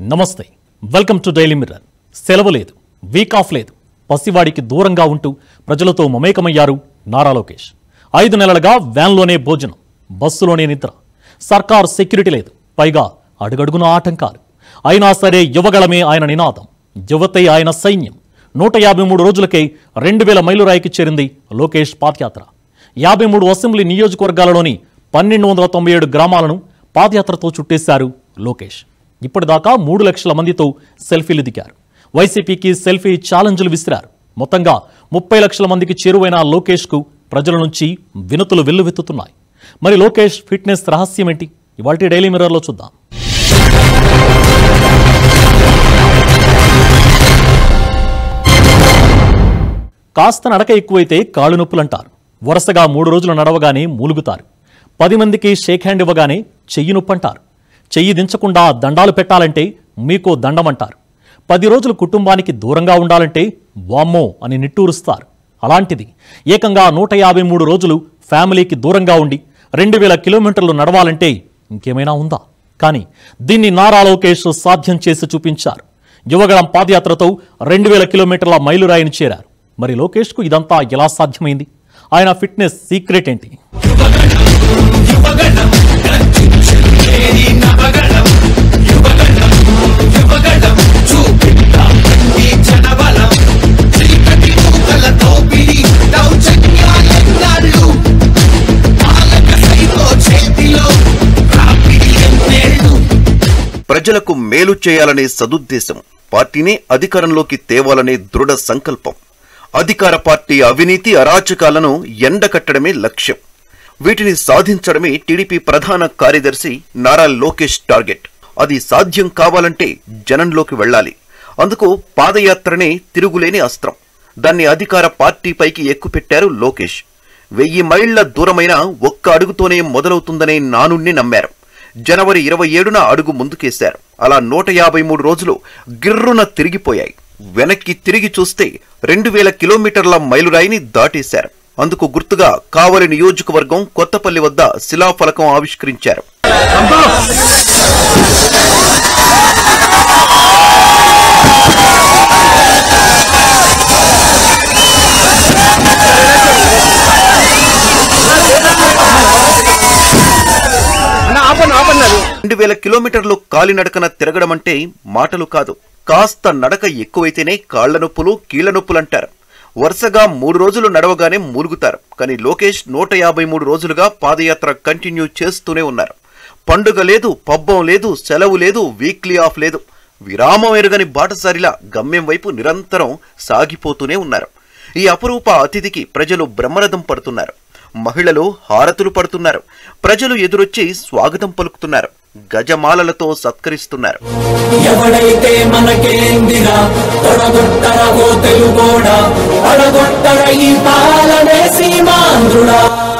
నమస్తే welcome to daily mirror సెలవు లేదు వీక్ ఆఫ్ లేదు పసివాడికి దూరంగా ఉంటూ ప్రజలతో మమేకమయ్యారు నారా లోకేష్ ఐదు నెలలుగా వ్యాన్లోనే భోజనం బస్సులోనే నిద్ర సర్కార్ సెక్యూరిటీ లేదు పైగా అడుగడుగున ఆటంకాలు అయినా సరే యువగళమే ఆయన నినాదం యువతే ఆయన సైన్యం నూట యాభై మూడు రోజులకే రెండు వేల మైలురాయికి చేరింది లోకేష్ పాదయాత్ర యాభై మూడు అసెంబ్లీ నియోజకవర్గాలలోని పన్నెండు వందల తొంభై ఏడు గ్రామాలను పాదయాత్రతో చుట్టేశారు లోకేష్ ఇప్పటిదాకా మూడు లక్షల మందితో సెల్ఫీలు దిగారు వైసీపీకి సెల్ఫీ ఛాలెంజ్లు విసిరారు మొత్తంగా ముప్పై లక్షల మందికి చేరువైన లోకేష్కు ప్రజల నుంచి వినతులు వెల్లువెత్తుతున్నాయి మరి లోకేష్ ఫిట్నెస్ రహస్యం ఏంటి ఇవాళ డైలీ మిర్రర్లో చూద్దాం కాస్త నడక ఎక్కువైతే కాళ్ళు నొప్పులంటారు వరుసగా మూడు రోజులు నడవగానే మూలుగుతారు పది మందికి షేక్ హ్యాండ్ ఇవ్వగానే చెయ్యి నొప్పంటారు చెయ్యి దించకుండా దండాలు పెట్టాలంటే మీకో దండమంటారు పది రోజులు కుటుంబానికి దూరంగా ఉండాలంటే వామ్మో అని నిట్టూరుస్తారు అలాంటిది ఏకంగా నూట యాభై మూడు రోజులు ఫ్యామిలీకి దూరంగా ఉండి రెండు వేల కిలోమీటర్లు నడవాలంటే ఇంకేమైనా ఉందా కానీ దీన్ని నారా లోకేష్ సాధ్యం చేసి చూపించారు యువగళం పాదయాత్రతో రెండు వేల కిలోమీటర్ల మైలురాయిని చేరారు మరి లోకేష్కు ఇదంతా ఎలా సాధ్యమైంది ఆయన ఫిట్నెస్ సీక్రెట్ ఏంటి ప్రజలకు మేలు చేయాలనే సదుద్దేశం పార్టీని అధికారంలోకి తేవాలనే దృఢ సంకల్పం అధికార పార్టీ అవినీతి అరాచకాలను ఎండకట్టడమే లక్ష్యం వీటిని సాధించడమే టీడీపీ ప్రధాన కార్యదర్శి నారా లోకేష్ టార్గెట్ అది సాధ్యం కావాలంటే జనంలోకి వెళ్ళాలి అందుకు పాదయాత్రనే తిరుగులేని అస్త్రం దాన్ని అధికార పార్టీపైకి ఎక్కుపెట్టారు లోకేష్ వెయ్యి మైళ్ల దూరమైన ఒక్క అడుగుతోనే మొదలవుతుందనే నానుణ్ణి నమ్మారు జనవరి ఇరవై ఏడున అడుగు ముందుకేశారు అలా నూట యాభై మూడు రోజులు గిర్రున తిరిగిపోయాయి వెనక్కి తిరిగి చూస్తే రెండు వేల కిలోమీటర్ల మైలురాయిని దాటేశారు అందుకు గుర్తుగా కావలి నియోజకవర్గం కొత్తపల్లి వద్ద శిలాఫలకం ఆవిష్కరించారు రెండు వేల కిలోమీటర్లు కాలినడకన తిరగడం అంటే మాటలు కాదు కాస్త నడక ఎక్కువైతేనే కాళ్ల నొప్పులు కీళ్ల నొప్పులంటారు వరుసగా మూడు రోజులు నడవగానే మూలుగుతారు కానీ లోకేష్ నూట యాభై మూడు రోజులుగా పాదయాత్ర కంటిన్యూ చేస్తూనే ఉన్నారు పండుగ లేదు పబ్బం లేదు సెలవు లేదు వీక్లీ ఆఫ్ లేదు విరామం ఎరుగని బాటసారిలా గమ్యం వైపు నిరంతరం సాగిపోతూనే ఉన్నారు ఈ అపురూప అతిథికి ప్రజలు బ్రహ్మరథం పడుతున్నారు మహిళలు హారతులు పడుతున్నారు ప్రజలు ఎదురొచ్చి స్వాగతం పలుకుతున్నారు గజమాలలతో సత్కరిస్తున్నారు ఎవడైతే మనకేందిరా తొడగొట్టరవో తెలుగోడా అడగొట్టర ఈ పాలనే సీమాంధ్రుడా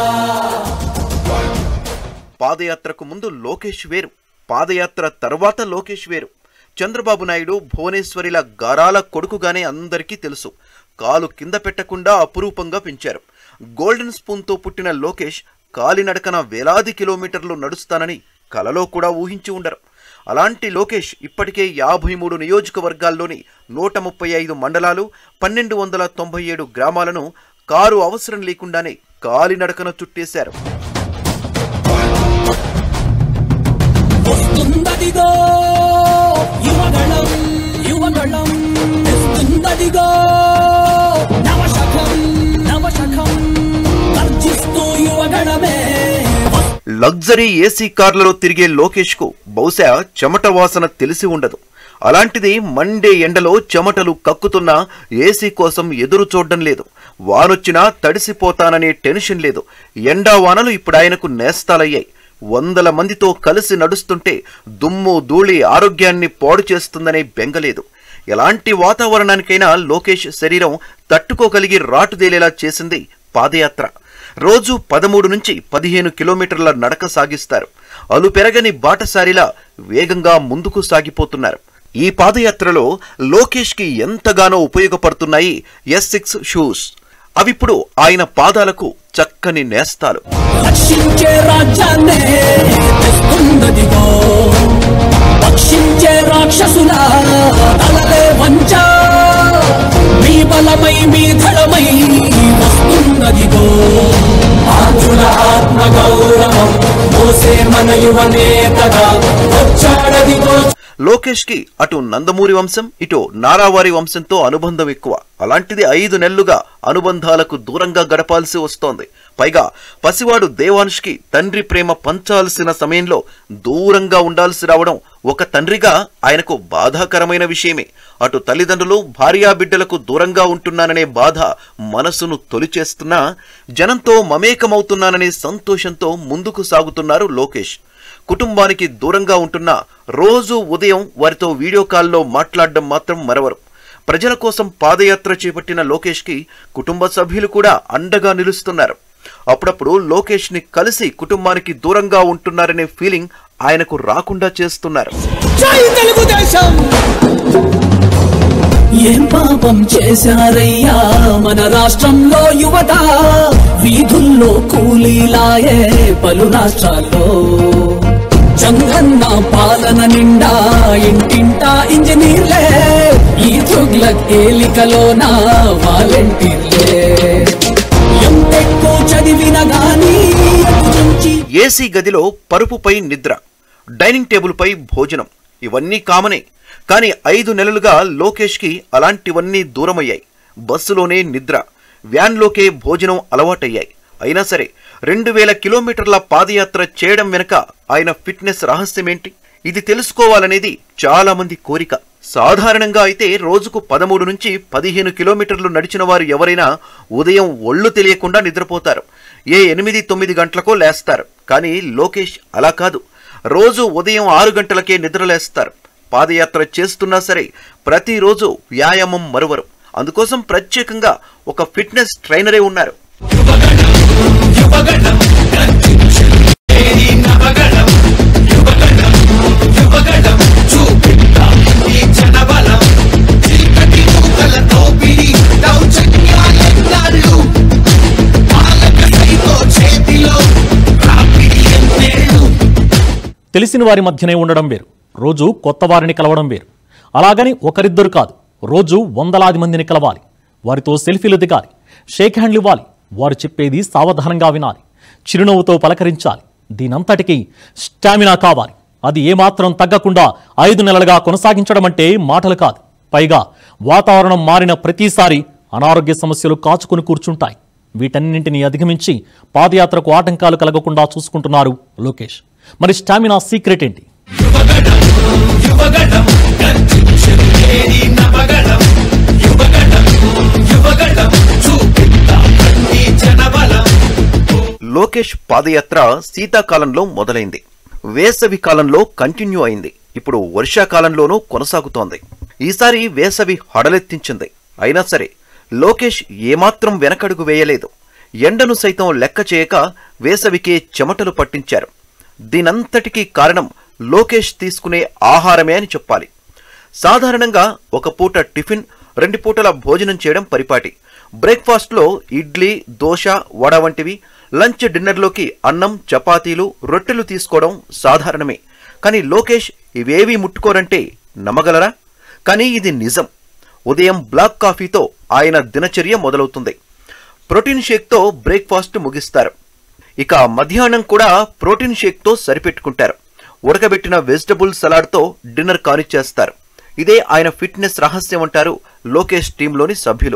పాదయాత్రకు ముందు లోకేష్ వేరు పాదయాత్ర తర్వాత లోకేష్ వేరు చంద్రబాబు నాయుడు భువనేశ్వరిల గారాల కొడుకుగానే అందరికీ తెలుసు కాలు కింద పెట్టకుండా అపురూపంగా పెంచారు గోల్డెన్ స్పూన్తో పుట్టిన లోకేష్ కాలినడకన వేలాది కిలోమీటర్లు నడుస్తానని కలలో కూడా ఊహించి ఉండరు అలాంటి లోకేష్ ఇప్పటికే యాభై మూడు నియోజకవర్గాల్లోని నూట ముప్పై ఐదు మండలాలు పన్నెండు వందల తొంభై ఏడు గ్రామాలను కారు అవసరం లేకుండానే కాలినడకన చుట్టేశారు వస్తుందదిగో యువగళం యువగళం వస్తుందదిగో నవశకం నవశకం గర్జిస్తూ యువగళమే లగ్జరీ ఏసీ కార్లలో తిరిగే లోకేష్ కు బహుశా చెమట వాసన తెలిసి ఉండదు అలాంటిది మండే ఎండలో చెమటలు కక్కుతున్నా ఏసీ కోసం ఎదురు చూడడం లేదు వానొచ్చినా తడిసిపోతాననే టెన్షన్ లేదు ఎండా వానలు ఇప్పుడు ఆయనకు నేస్తాలయ్యాయి వందల మందితో కలిసి నడుస్తుంటే దుమ్ము ధూళి ఆరోగ్యాన్ని పాడు చేస్తుందనే బెంగలేదు ఎలాంటి వాతావరణానికైనా లోకేష్ శరీరం తట్టుకోగలిగి రాటుదేలేలా చేసింది పాదయాత్ర రోజు పదమూడు నుంచి పదిహేను కిలోమీటర్ల నడక సాగిస్తారు అలు పెరగని బాటసారిలా వేగంగా ముందుకు సాగిపోతున్నారు ఈ పాదయాత్రలో లోకేష్ కి ఎంతగానో ఉపయోగపడుతున్నాయి ఎస్ సిక్స్ షూస్ అవిప్పుడు ఆయన పాదాలకు చక్కని నేస్తాలు రక్షించే రాజ్యాన్నే తెస్తుందదిగో వర్షించే రాక్షసుల తలలే వంచ మీ బలమై మీ ధడమై వస్తున్నదిగో ఆంధ్రుల ఆత్మ గౌరవం మోసే మన యువ నేతగా వచ్చాడదిగో లోకేష్ కి అటు నందమూరి వంశం ఇటు నారావారి వంశంతో అనుబంధం ఎక్కువ అలాంటిది ఐదు నెలలుగా అనుబంధాలకు దూరంగా గడపాల్సి వస్తోంది పైగా పసివాడు దేవాంష్ కి తండ్రి ప్రేమ పంచాల్సిన సమయంలో దూరంగా ఉండాల్సి రావడం ఒక తండ్రిగా ఆయనకు బాధాకరమైన విషయమే అటు తల్లిదండ్రులు భార్యా బిడ్డలకు దూరంగా ఉంటున్నాననే బాధ మనసును తొలిచేస్తున్నా జనంతో మమేకమవుతున్నాననే సంతోషంతో ముందుకు సాగుతున్నారు లోకేష్ కుటుంబానికి దూరంగా ఉంటున్న రోజు ఉదయం వారితో వీడియో కాల్లో మాట్లాడడం మాత్రం మరవరు ప్రజల కోసం పాదయాత్ర చేపట్టిన లోకేష్ కి కుటుంబ సభ్యులు కూడా అండగా నిలుస్తున్నారు అప్పుడప్పుడు లోకేష్ ని కలిసి కుటుంబానికి దూరంగా ఉంటున్నారనే ఫీలింగ్ ఆయనకు రాకుండా చేస్తున్నారు జై తెలుగుదేశం ఏం పాపం చేశారయ్యా మన రాష్ట్రంలో యువత వీధుల్లో కూలీలాయే పలు రాష్ట్రాల్లో చంగన్న పాలన నిండా ఇంటింటా ఇంజనీర్లే ఈ తుగ్లక్ ఏలికలోన వాలంటీర్లే ఎంతెక్కువ చదివిన గానీ ఎటు నుంచి ఏసీ గదిలో పరుపుపై నిద్ర డైనింగ్ టేబుల్పై భోజనం ఇవన్నీ కామనే కానీ ఐదు నెలలుగా లోకేష్కి అలాంటివన్నీ దూరమయ్యాయి బస్సులోనే నిద్ర వ్యాన్లోకే భోజనం అలవాటయ్యాయి అయినా సరే రెండు వేల కిలోమీటర్ల పాదయాత్ర చేయడం వెనుక ఆయన ఫిట్నెస్ రహస్యమేంటి ఇది తెలుసుకోవాలనేది చాలా మంది కోరిక సాధారణంగా అయితే రోజుకు పదమూడు నుంచి పదిహేను కిలోమీటర్లు నడిచిన వారు ఎవరైనా ఉదయం ఒళ్ళు తెలియకుండా నిద్రపోతారు ఏ ఎనిమిది తొమ్మిది గంటలకో లేస్తారు కానీ లోకేష్ అలా కాదు రోజు ఉదయం ఆరు గంటలకే నిద్రలేస్తారు పాదయాత్ర చేస్తున్నా సరే ప్రతిరోజు వ్యాయామం మరువరు అందుకోసం ప్రత్యేకంగా ఒక ఫిట్నెస్ ట్రైనరే ఉన్నారు తెలిసిన వారి మధ్యనే ఉండడం వేరు రోజు కొత్త వారిని కలవడం వేరు అలాగని ఒకరిద్దరు కాదు రోజు వందలాది మందిని కలవాలి వారితో సెల్ఫీలు దిగాలి షేక్ హ్యాండ్లు ఇవ్వాలి వారు చెప్పేది సావధానంగా వినాలి చిరునవ్వుతో పలకరించాలి దీనంతటికీ స్టామినా కావాలి అది ఏమాత్రం తగ్గకుండా ఐదు నెలలుగా కొనసాగించడం అంటే మాటలు కాదు పైగా వాతావరణం మారిన ప్రతిసారి అనారోగ్య సమస్యలు కాచుకుని కూర్చుంటాయి వీటన్నింటినీ అధిగమించి పాదయాత్రకు ఆటంకాలు కలగకుండా చూసుకుంటున్నారు లోకేష్ మరి స్టామినా సీక్రెట్ ఏంటి లోకేష్ పాదయాత్ర శీతాకాలంలో మొదలైంది వేసవి కాలంలో కంటిన్యూ అయింది ఇప్పుడు వర్షాకాలంలోనూ కొనసాగుతోంది ఈసారి వేసవి హడలెత్తించింది అయినా సరే లోకేష్ ఏమాత్రం వెనకడుగు వేయలేదు ఎండను సైతం లెక్క చేయక వేసవికే చెమటలు పట్టించారు దీనంతటికీ కారణం లోకేష్ తీసుకునే ఆహారమే అని చెప్పాలి సాధారణంగా ఒక పూట టిఫిన్ రెండు పూటల భోజనం చేయడం పరిపాటి బ్రేక్ఫాస్ట్లో ఇడ్లీ దోశ వడ వంటివి లంచ్ డిన్నర్లోకి అన్నం చపాతీలు రొట్టెలు తీసుకోవడం సాధారణమే కానీ లోకేష్ ఇవేవీ ముట్టుకోరంటే నమ్మగలరా కానీ ఇది నిజం ఉదయం బ్లాక్ కాఫీతో ఆయన దినచర్య మొదలవుతుంది ప్రోటీన్ షేక్తో బ్రేక్ఫాస్ట్ ముగిస్తారు ఇక మధ్యాహ్నం కూడా ప్రోటీన్ షేక్తో సరిపెట్టుకుంటారు ఉడకబెట్టిన వెజిటబుల్ సలాడ్తో డిన్నర్ కానిచ్చేస్తారు ఇదే ఆయన ఫిట్నెస్ రహస్యం అంటారు లోకేష్ టీంలోని సభ్యులు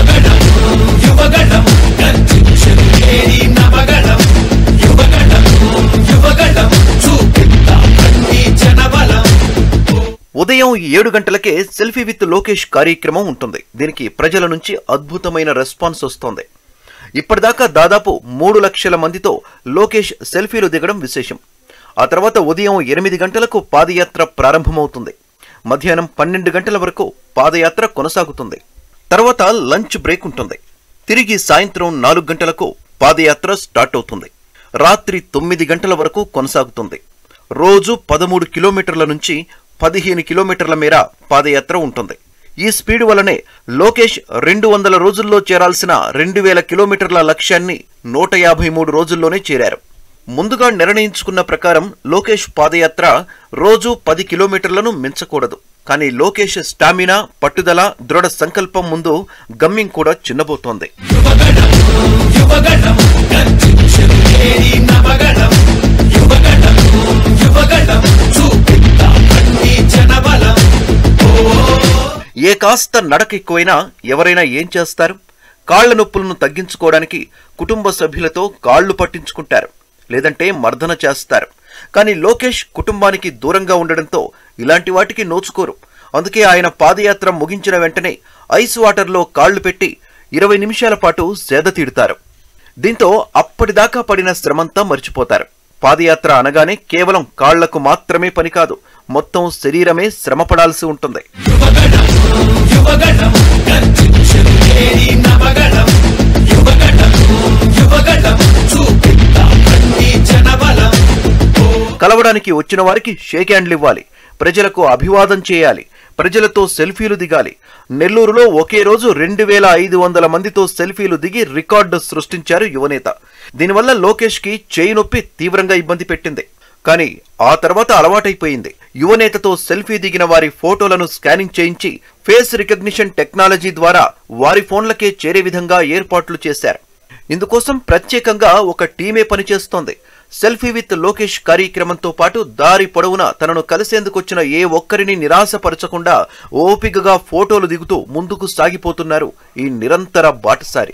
ఉదయం ఏడు గంటలకే సెల్ఫీ విత్ లోకేష్ కార్యక్రమం ఉంటుంది దీనికి ప్రజల నుంచి అద్భుతమైన రెస్పాన్స్ వస్తోంది ఇప్పటిదాకా దాదాపు మూడు లక్షల మందితో లోకేష్ సెల్ఫీలు దిగడం విశేషం ఆ తర్వాత ఉదయం ఎనిమిది గంటలకు పాదయాత్ర ప్రారంభమవుతుంది మధ్యాహ్నం పన్నెండు గంటల వరకు పాదయాత్ర కొనసాగుతుంది తర్వాత లంచ్ బ్రేక్ ఉంటుంది తిరిగి సాయంత్రం నాలుగు గంటలకు పాదయాత్ర స్టార్ట్ అవుతుంది రాత్రి తొమ్మిది గంటల వరకు కొనసాగుతుంది రోజు పదమూడు కిలోమీటర్ల నుంచి పదిహేను కిలోమీటర్ల మేర పాదయాత్ర ఉంటుంది ఈ స్పీడ్ వల్లనే లోకేష్ రెండు వందల రోజుల్లో చేరాల్సిన రెండు వేల కిలోమీటర్ల లక్ష్యాన్ని నూట యాభై మూడు రోజుల్లోనే చేరారు ముందుగా నిర్ణయించుకున్న ప్రకారం లోకేష్ పాదయాత్ర రోజు పది కిలోమీటర్లను మించకూడదు కానీ లోకేష్ స్టామినా పట్టుదల దృఢ సంకల్పం ముందు గమ్యం కూడా చిన్నబోతోంది ఏ కాస్త నడక ఎక్కువైనా ఎవరైనా ఏం చేస్తారు కాళ్ల నొప్పులను తగ్గించుకోవడానికి కుటుంబ సభ్యులతో కాళ్లు పట్టించుకుంటారు లేదంటే మర్దన చేస్తారు కానీ లోకేష్ కుటుంబానికి దూరంగా ఉండడంతో ఇలాంటి వాటికి నోచుకోరు అందుకే ఆయన పాదయాత్ర ముగించిన వెంటనే ఐస్ వాటర్లో కాళ్లు పెట్టి ఇరవై నిమిషాల పాటు సేద తీడుతారు దీంతో అప్పటిదాకా పడిన శ్రమంతా మర్చిపోతారు పాదయాత్ర అనగానే కేవలం కాళ్లకు మాత్రమే పని కాదు మొత్తం శరీరమే శ్రమ పడాల్సి ఉంటుంది కలవడానికి వచ్చిన వారికి షేక్ హ్యాండ్లు ఇవ్వాలి ప్రజలకు అభివాదం చేయాలి ప్రజలతో సెల్ఫీలు దిగాలి నెల్లూరులో ఒకే రోజు రెండు వేల ఐదు వందల మందితో సెల్ఫీలు దిగి రికార్డు సృష్టించారు యువనేత దీనివల్ల లోకేష్ కి చేయి నొప్పి తీవ్రంగా ఇబ్బంది పెట్టింది కానీ ఆ తర్వాత అలవాటైపోయింది యువనేతతో సెల్ఫీ దిగిన వారి ఫోటోలను స్కానింగ్ చేయించి ఫేస్ రికగ్నిషన్ టెక్నాలజీ ద్వారా వారి ఫోన్లకే చేరే విధంగా ఏర్పాట్లు చేశారు ఇందుకోసం ప్రత్యేకంగా ఒక టీమే పనిచేస్తోంది సెల్ఫీ విత్ లోకేష్ కార్యక్రమంతో పాటు దారి పొడవునా తనను కలిసేందుకొచ్చిన ఏ ఒక్కరిని నిరాశపరచకుండా ఓపికగా ఫోటోలు దిగుతూ ముందుకు సాగిపోతున్నారు ఈ నిరంతర బాటసారి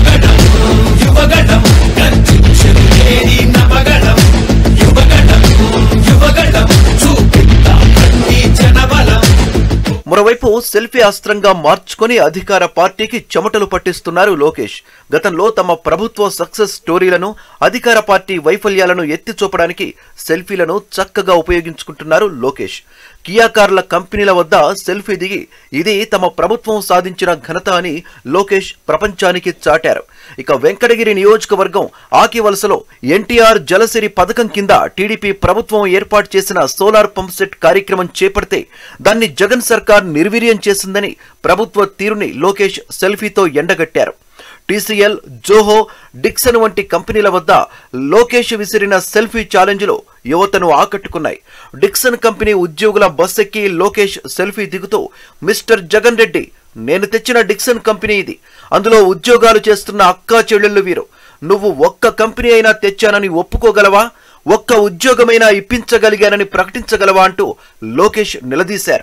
మరోవైపు సెల్ఫీ అస్త్రంగా మార్చుకొని అధికార పార్టీకి చెమటలు పట్టిస్తున్నారు లోకేష్ గతంలో తమ ప్రభుత్వ సక్సెస్ స్టోరీలను అధికార పార్టీ వైఫల్యాలను ఎత్తి చూపడానికి సెల్ఫీలను చక్కగా ఉపయోగించుకుంటున్నారు లోకేష్ కియా కార్ల కంపెనీల వద్ద సెల్ఫీ దిగి ఇది తమ ప్రభుత్వం సాధించిన ఘనత అని లోకేష్ ప్రపంచానికి చాటారు ఇక వెంకటగిరి నియోజకవర్గం ఆకివలసలో ఎన్టీఆర్ జలసిరి పథకం కింద టీడీపీ ప్రభుత్వం ఏర్పాటు చేసిన సోలార్ పంప్ సెట్ కార్యక్రమం చేపడితే దాన్ని జగన్ సర్కార్ నిర్వీర్యం చేసిందని ప్రభుత్వ తీరుని లోకేష్ సెల్ఫీతో ఎండగట్టారు టీసీఎల్ జోహో డిక్సన్ వంటి కంపెనీల వద్ద లోకేష్ విసిరిన సెల్ఫీ ఛాలెంజ్లో యువతను ఆకట్టుకున్నాయి డిక్సన్ కంపెనీ ఉద్యోగుల బస్ ఎక్కి లోకేష్ సెల్ఫీ దిగుతూ మిస్టర్ జగన్ రెడ్డి నేను తెచ్చిన డిక్సన్ కంపెనీ ఇది అందులో ఉద్యోగాలు చేస్తున్న అక్కా చెల్లెళ్ళు వీరు నువ్వు ఒక్క కంపెనీ అయినా తెచ్చానని ఒప్పుకోగలవా ఒక్క ఉద్యోగమైనా ఇప్పించగలిగానని ప్రకటించగలవా అంటూ లోకేష్ నిలదీశారు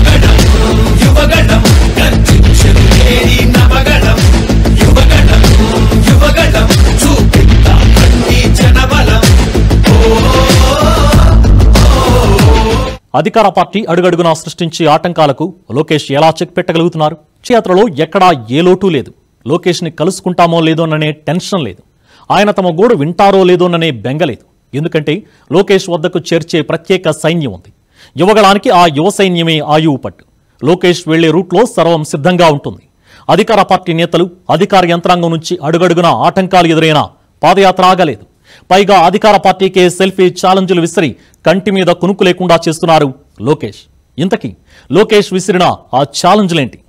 అధికార పార్టీ అడుగడుగునా సృష్టించే ఆటంకాలకు లోకేష్ ఎలా చెక్ పెట్టగలుగుతున్నారు క్షేత్రలో ఎక్కడా ఏ లోటు లేదు లోకేష్ని కలుసుకుంటామో లేదోననే టెన్షన్ లేదు ఆయన తమ గోడు వింటారో లేదోననే బెంగ లేదు ఎందుకంటే లోకేష్ వద్దకు చేర్చే ప్రత్యేక సైన్యం ఉంది యువగళానికి ఆ యువ సైన్యమే ఆయువు పట్టు లోకేష్ వెళ్లే రూట్లో సర్వం సిద్ధంగా ఉంటుంది అధికార పార్టీ నేతలు అధికార యంత్రాంగం నుంచి అడుగడుగునా ఆటంకాలు ఎదురైనా పాదయాత్ర ఆగలేదు పైగా అధికార పార్టీకే సెల్ఫీ ఛాలెంజ్లు విసిరి కంటి మీద కునుకు లేకుండా చేస్తున్నారు లోకేష్ ఇంతకీ లోకేష్ విసిరిన ఆ ఛాలెంజ్లేంటి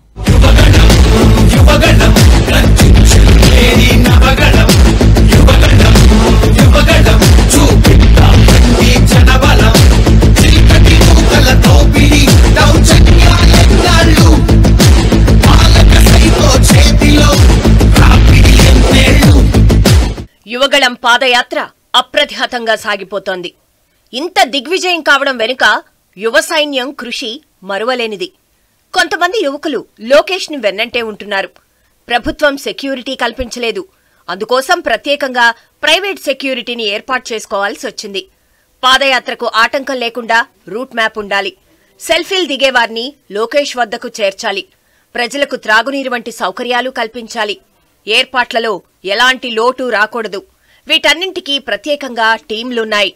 యువగళం పాదయాత్ర అప్రతిహతంగా సాగిపోతోంది ఇంత దిగ్విజయం కావడం వెనుక యువ సైన్యం కృషి మరువలేనిది కొంతమంది యువకులు లోకేష్ని వెన్నంటే ఉంటున్నారు ప్రభుత్వం సెక్యూరిటీ కల్పించలేదు అందుకోసం ప్రత్యేకంగా ప్రైవేట్ సెక్యూరిటీని ఏర్పాటు చేసుకోవాల్సి వచ్చింది పాదయాత్రకు ఆటంకం లేకుండా రూట్ మ్యాప్ ఉండాలి సెల్ఫీలు దిగేవారిని లోకేష్ వద్దకు చేర్చాలి ప్రజలకు త్రాగునీరు వంటి సౌకర్యాలు కల్పించాలి ఏర్పాట్లలో ఎలాంటి లోటు రాకూడదు వీటన్నింటికీ ప్రత్యేకంగా టీంలున్నాయి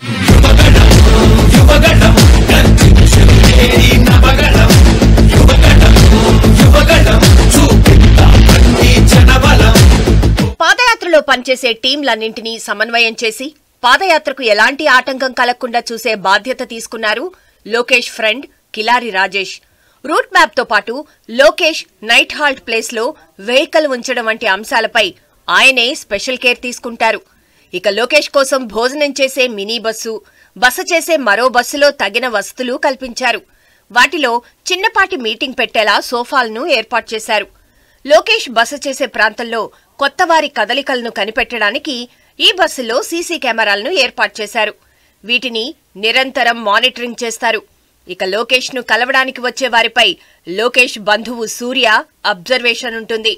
పాదయాత్రలో పనిచేసే టీంలన్నింటినీ సమన్వయం చేసి పాదయాత్రకు ఎలాంటి ఆటంకం కలగకుండా చూసే బాధ్యత తీసుకున్నారు Lokesh friend Kilari Rajesh route map తో పాటు లోకేష్ నైట్ హాల్ట్ ప్లేస్ లో వెహికల్ ఉంచడం వంటి అంశాలపై ఆయనే స్పెషల్ కేర్ తీసుకుంటారు ఇక లోకేష్ కోసం భోజనం చేసే మినీ బస్సు బస చేసే మరో బస్సులో తగిన వసతులు కల్పించారు వాటిలో చిన్నపాటి మీటింగ్ పెట్టేలా సోఫాలను ఏర్పాటు చేశారు లోకేష్ బస చేసే ప్రాంతంలో కొత్తవారి కదలికలను కనిపెట్టడానికి ఈ బస్సులో సీసీ కెమెరాలను ఏర్పాటు చేశారు వీటిని నిరంతరం మానిటరింగ్ చేస్తారు ఇక లోకేష్ ను కలవడానికి వచ్చే వారిపై లోకేష్ బంధువు సూర్య అబ్జర్వేషన్ ఉంటుంది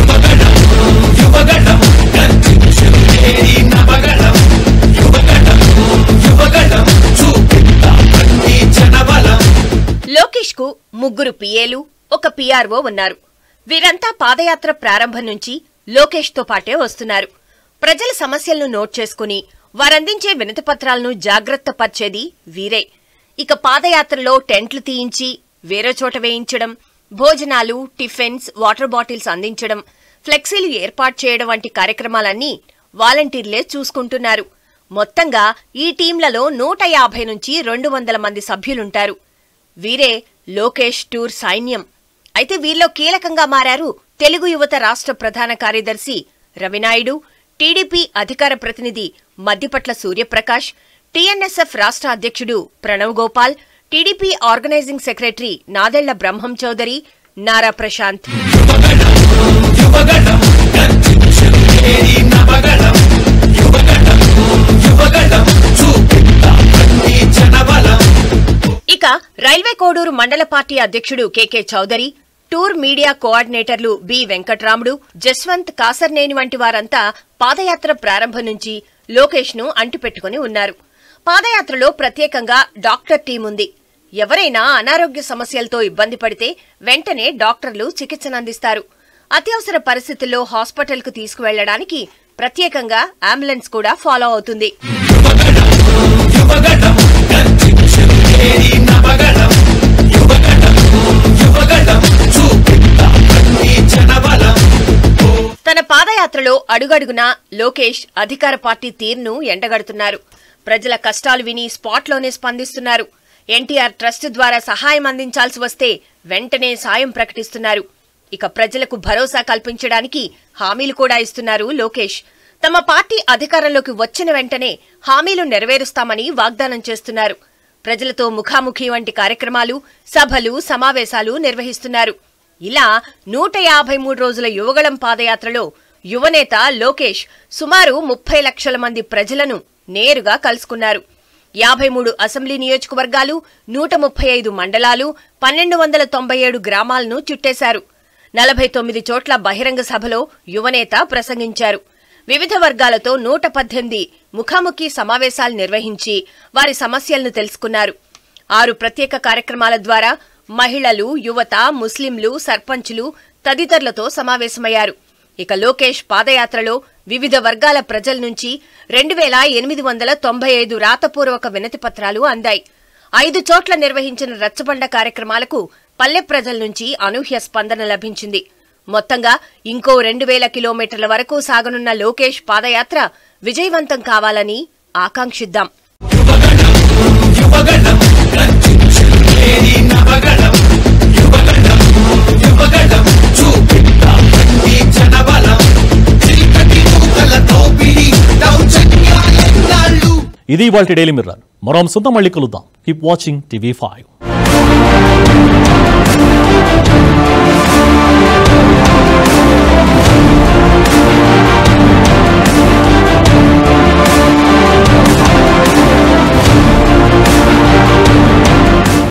లోకేష్ కు ముగ్గురు పిఏలు ఒక పిఆర్ఓ ఉన్నారు వీరంతా పాదయాత్ర ప్రారంభం నుంచి లోకేష్ తో పాటే వస్తున్నారు ప్రజల సమస్యలను నోట్ చేసుకుని వారందించే వినతిపత్రాలను జాగ్రత్త పరిచేది వీరే ఇక పాదయాత్రలో టెంట్లు తీయించి వేరే చోట వేయించడం భోజనాలు టిఫిన్స్ వాటర్ బాటిల్స్ అందించడం ఫ్లెక్సీలు ఏర్పాటు చేయడం వంటి కార్యక్రమాలన్నీ వాలంటీర్లే చూసుకుంటున్నారు మొత్తంగా ఈ టీంలలో నూట యాభై నుంచి రెండు వందల మంది సభ్యులుంటారు వీరే లోకేష్ టూర్ సైన్యం అయితే వీరిలో కీలకంగా మారారు తెలుగు యువత రాష్ట్ర ప్రధాన కార్యదర్శి రవినాయుడు టీడీపీ అధికార ప్రతినిధి మద్దిపట్ల సూర్యప్రకాష్ టీఎన్ఎస్ఎఫ్ రాష్ట్ర అధ్యక్షుడు Pranav Gopal TDP organising secretary Nadella Brahmam Chowdary Nara Prashant ఇక రైల్వే కోడూరు మండల పార్టీ అధ్యక్షుడు కెకే చౌదరి టూర్ మీడియా కోఆర్డినేటర్లు బి వెంకట్రాముడు జస్వంత్ కాసర్నేని వంటి వారంతా పాదయాత్ర ప్రారంభం నుంచి లోకేష్ ను అంటిపెట్టుకుని ఉన్నారు పాదయాత్రలో ప్రత్యేకంగా డాక్టర్ టీం ఉంది ఎవరైనా అనారోగ్య సమస్యలతో ఇబ్బంది పడితే వెంటనే డాక్టర్లు చికిత్సనందిస్తారు అత్యవసర పరిస్థితుల్లో హాస్పిటల్కు తీసుకువెళ్లడానికి ప్రత్యేకంగా అంబులెన్స్ కూడా ఫాలో అవుతుంది తన పాదయాత్రలో అడుగడుగునా లోకేష్ అధికార పార్టీ తీరును ఎండగడుతున్నారు ప్రజల కష్టాలు విని స్పాట్లోనే స్పందిస్తున్నారు ఎన్టీఆర్ ట్రస్ట్ ద్వారా సహాయం అందించాల్సి వస్తే వెంటనే సాయం ప్రకటిస్తున్నారు ఇక ప్రజలకు భరోసా కల్పించడానికి హామీలు కూడా ఇస్తున్నారు లోకేష్ తమ పార్టీ అధికారంలోకి వచ్చిన వెంటనే హామీలు నెరవేరుస్తామని వాగ్దానం చేస్తున్నారు ప్రజలతో ముఖాముఖి వంటి కార్యక్రమాలు సభలు సమావేశాలు నిర్వహిస్తున్నారు ఇలా నూట యాభై మూడు రోజుల యువగళం పాదయాత్రలో యువనేత లోకేష్ సుమారు ముప్పై లక్షల మంది ప్రజలను నేరుగా కలుసుకున్నారు యాభై మూడు అసెంబ్లీ నియోజకవర్గాలు నూట ముప్పై ఐదు మండలాలు పన్నెండు వందల తొంభై ఏడు గ్రామాలను చుట్టేశారు నలభై తొమ్మిది చోట్ల బహిరంగ సభలో యువనేత ప్రసంగించారు వివిధ వర్గాలతో నూట పద్దెనిమిది ముఖాముఖి సమావేశాలు నిర్వహించి వారి సమస్యలను తెలుసుకున్నారు ఆరు ప్రత్యేక కార్యక్రమాల ద్వారా మహిళలు యువత ముస్లింలు సర్పంచులు తదితరులతో సమావేశమయ్యారు ఇక లోకేష్ పాదయాత్రలో వివిధ వర్గాల ప్రజల నుంచి రెండు వేల ఎనిమిది వందల తొంభై ఐదు రాతపూర్వక వినతి పత్రాలు అందాయి ఐదు చోట్ల నిర్వహించిన రచ్చబండ కార్యక్రమాలకు పల్లె ప్రజల నుంచి అనూహ్య స్పందన లభించింది మొత్తంగా ఇంకో రెండు వేల కిలోమీటర్ల వరకు సాగనున్న లోకేష్ పాదయాత్ర విజయవంతం కావాలని ఆకాంక్షిద్దాం ఇది ఇవాళ డైలీ మిర్రర్ మరో అంశంతో మళ్ళీ కలుద్దాం కీప్ వాచింగ్ టీవీ ఫైవ్